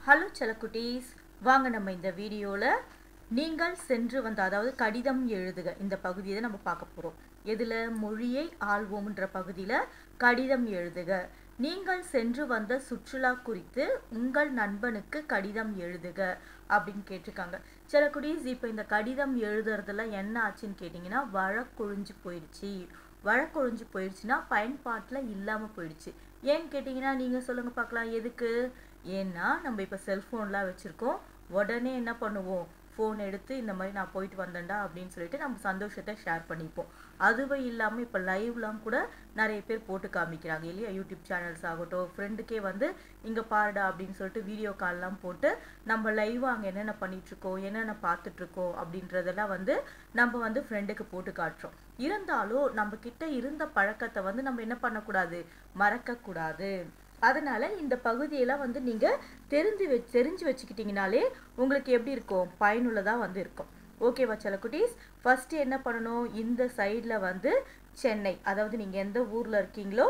hello செல்லக்குட்டீஸ் வாங்க நம்ம இந்த வீடியோவில் நீங்கள் சென்று வந்த அதாவது கடிதம் எழுதுக இந்த பகுதியை தான் நம்ம பார்க்க போகிறோம் எதில் மொழியை ஆள்வோம்ன்ற பகுதியில் கடிதம் எழுதுக நீங்கள் சென்று வந்த சுற்றுலா குறித்து உங்கள் நண்பனுக்கு கடிதம் எழுதுக அப்படின்னு கேட்டிருக்காங்க சில குடீஸ் இப்போ இந்த கடிதம் எழுதுறதுல என்ன ஆச்சுன்னு கேட்டிங்கன்னா வழக்கொழிஞ்சு போயிடுச்சு வழக்கொழிஞ்சு போயிடுச்சுன்னா பயன்பாட்டில் இல்லாமல் போயிடுச்சு ஏன்னு கேட்டிங்கன்னா நீங்கள் சொல்லுங்கள் பார்க்கலாம் எதுக்கு ஏன்னா நம்ம இப்போ செல்ஃபோன்லாம் வச்சுருக்கோம் உடனே என்ன பண்ணுவோம் ஃபோன் எடுத்து இந்த மாதிரி நான் போயிட்டு வந்தேன்டா அப்படின்னு சொல்லிட்டு நம்ம சந்தோஷத்தை ஷேர் பண்ணிப்போம் அதுவே இல்லாமல் இப்போ லைவ்லாம் கூட நிறைய பேர் போட்டு காமிக்கிறாங்க இல்லையா யூடியூப் சேனல்ஸ் ஆகட்டும் ஃப்ரெண்டுக்கே வந்து இங்கே பாருடா அப்படின்னு சொல்லிட்டு வீடியோ கால்லாம் போட்டு நம்ம லைவாக அங்கே என்னென்ன பண்ணிகிட்ருக்கோம் என்னென்ன பார்த்துட்ருக்கோம் அப்படின்றதெல்லாம் வந்து நம்ம வந்து ஃப்ரெண்டுக்கு போட்டு காட்டுறோம் இருந்தாலும் நம்ம கிட்ட இருந்த பழக்கத்தை வந்து நம்ம என்ன பண்ணக்கூடாது மறக்கக்கூடாது அதனால இந்த பகுதியெல்லாம் வந்து நீங்கள் தெரிஞ்சு வச்சு தெரிஞ்சு வச்சுக்கிட்டிங்கனாலே உங்களுக்கு எப்படி இருக்கும் பயனுள்ளதாக வந்து இருக்கும் ஓகேவா சில குட்டீஸ் ஃபஸ்ட்டு என்ன பண்ணணும் இந்த சைடில் வந்து சென்னை அதாவது நீங்கள் எந்த ஊரில் இருக்கீங்களோ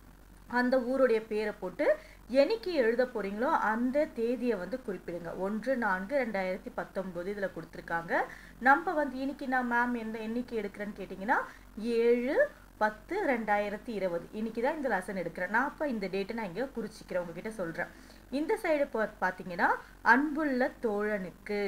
அந்த ஊருடைய பேரை போட்டு என்னைக்கு எழுத போகிறீங்களோ அந்த தேதியை வந்து குறிப்பிடுங்க ஒன்று நான்கு ரெண்டாயிரத்தி பத்தொம்போது இதில் கொடுத்துருக்காங்க நம்ம வந்து இன்னைக்கு நான் மேம் எந்த எண்ணிக்கை எடுக்கிறேன்னு கேட்டிங்கன்னா ஏழு பத்து ரெண்டாயிரத்தி இருபது இன்னைக்கு தான் இந்த லெசன் எடுக்கிறேன் நான் அப்போ இந்த டேட்டை நான் இங்கே குறிச்சிக்கிறேன் உங்ககிட்ட சொல்கிறேன் இந்த சைடு பார்த்தீங்கன்னா அன்புள்ள தோழனுக்கு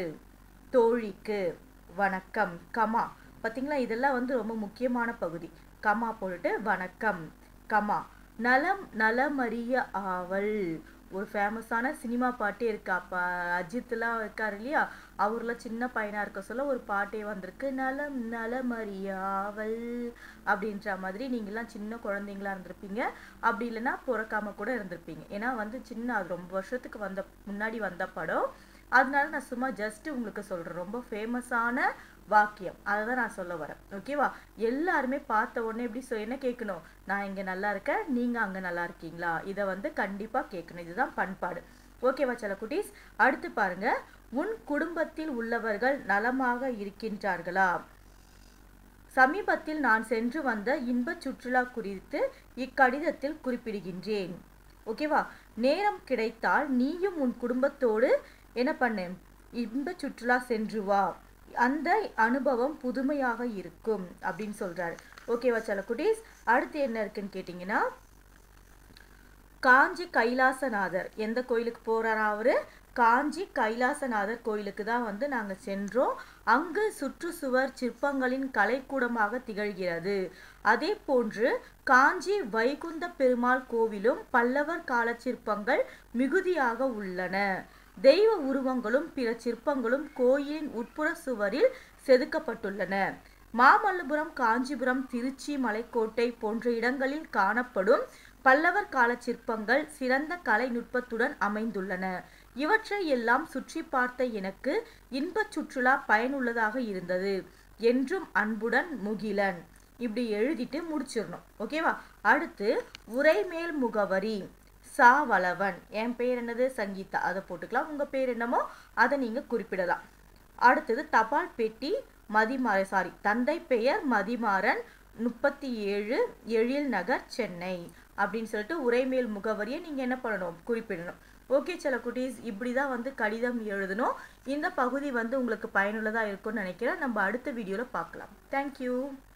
தோழிக்கு வணக்கம் கமா பார்த்தீங்களா இதெல்லாம் வந்து ரொம்ப முக்கியமான பகுதி கமா போட்டுட்டு வணக்கம் கமா நலம் நலமறிய ஆவல் ஒரு ஃபேமஸான சினிமா பாட்டே இருக்கா அப்பா அஜித்லாம் இருக்கார் இல்லையா அவர்லாம் சின்ன பையனாக இருக்க சொல்ல ஒரு பாட்டே வந்திருக்கு நலம் நலமறியாவல் அப்படின்ற மாதிரி நீங்களாம் சின்ன குழந்தைங்களா இருந்திருப்பீங்க அப்படி இல்லைன்னா பிறக்காம கூட இருந்திருப்பீங்க ஏன்னா வந்து சின்ன அது ரொம்ப வருஷத்துக்கு வந்த முன்னாடி வந்த படம் அதனால நான் சும்மா ஜஸ்ட் உங்களுக்கு சொல்கிறேன் ரொம்ப ஃபேமஸான வாக்கியம் அதை தான் நான் சொல்ல வரேன் ஓகேவா எல்லாருமே பார்த்த உடனே எப்படி சொ என்ன கேட்கணும் நான் இங்கே நல்லா இருக்கேன் நீங்கள் அங்கே நல்லா இருக்கீங்களா இதை வந்து கண்டிப்பாக கேட்கணும் இதுதான் பண்பாடு ஓகேவா சில குட்டீஸ் அடுத்து பாருங்க உன் குடும்பத்தில் உள்ளவர்கள் நலமாக இருக்கின்றார்களா சமீபத்தில் நான் சென்று வந்த இன்ப சுற்றுலா குறித்து இக்கடிதத்தில் குறிப்பிடுகின்றேன் ஓகேவா நேரம் கிடைத்தால் நீயும் உன் குடும்பத்தோடு என்ன பண்ணு இன்ப சுற்றுலா சென்று வா அந்த அனுபவம் புதுமையாக இருக்கும் அப்படின்னு சொல்றாரு ஓகேவா சில குட்டீஸ் அடுத்து என்ன இருக்குன்னு கேட்டிங்கன்னா காஞ்சி கைலாசநாதர் எந்த கோயிலுக்கு போறாரா அவரு காஞ்சி கைலாசநாதர் கோயிலுக்கு தான் வந்து நாங்கள் சென்றோம் அங்கு சுற்றுச்சுவர் சிற்பங்களின் கலைக்கூடமாக திகழ்கிறது அதே போன்று காஞ்சி வைகுந்த பெருமாள் கோவிலும் பல்லவர் கால சிற்பங்கள் மிகுதியாக உள்ளன தெய்வ உருவங்களும் பிற சிற்பங்களும் கோயிலின் உட்புற சுவரில் செதுக்கப்பட்டுள்ளன மாமல்லபுரம் காஞ்சிபுரம் திருச்சி மலைக்கோட்டை போன்ற இடங்களில் காணப்படும் பல்லவர் கால சிற்பங்கள் சிறந்த கலை நுட்பத்துடன் அமைந்துள்ளன இவற்றை எல்லாம் சுற்றி பார்த்த எனக்கு இன்பச் சுற்றுலா பயனுள்ளதாக இருந்தது என்றும் அன்புடன் முகிலன் இப்படி எழுதிட்டு முடிச்சிடணும் ஓகேவா அடுத்து உரைமேல் முகவரி சா வளவன் என் பேர் என்னது சங்கீதா அதை போட்டுக்கலாம் உங்கள் பேர் என்னமோ அதை நீங்கள் குறிப்பிடலாம் அடுத்தது தபால் பெட்டி மதிமாற சாரி தந்தை பெயர் மதிமாறன் முப்பத்தி ஏழு எழில் நகர் சென்னை அப்படின்னு சொல்லிட்டு உரைமேல் முகவரியை நீங்கள் என்ன பண்ணணும் குறிப்பிடணும் ஓகே சில குட்டீஸ் இப்படி தான் வந்து கடிதம் எழுதணும் இந்த பகுதி வந்து உங்களுக்கு பயனுள்ளதாக இருக்கும்னு நினைக்கிறேன் நம்ம அடுத்த வீடியோவில் பார்க்கலாம் தேங்க்யூ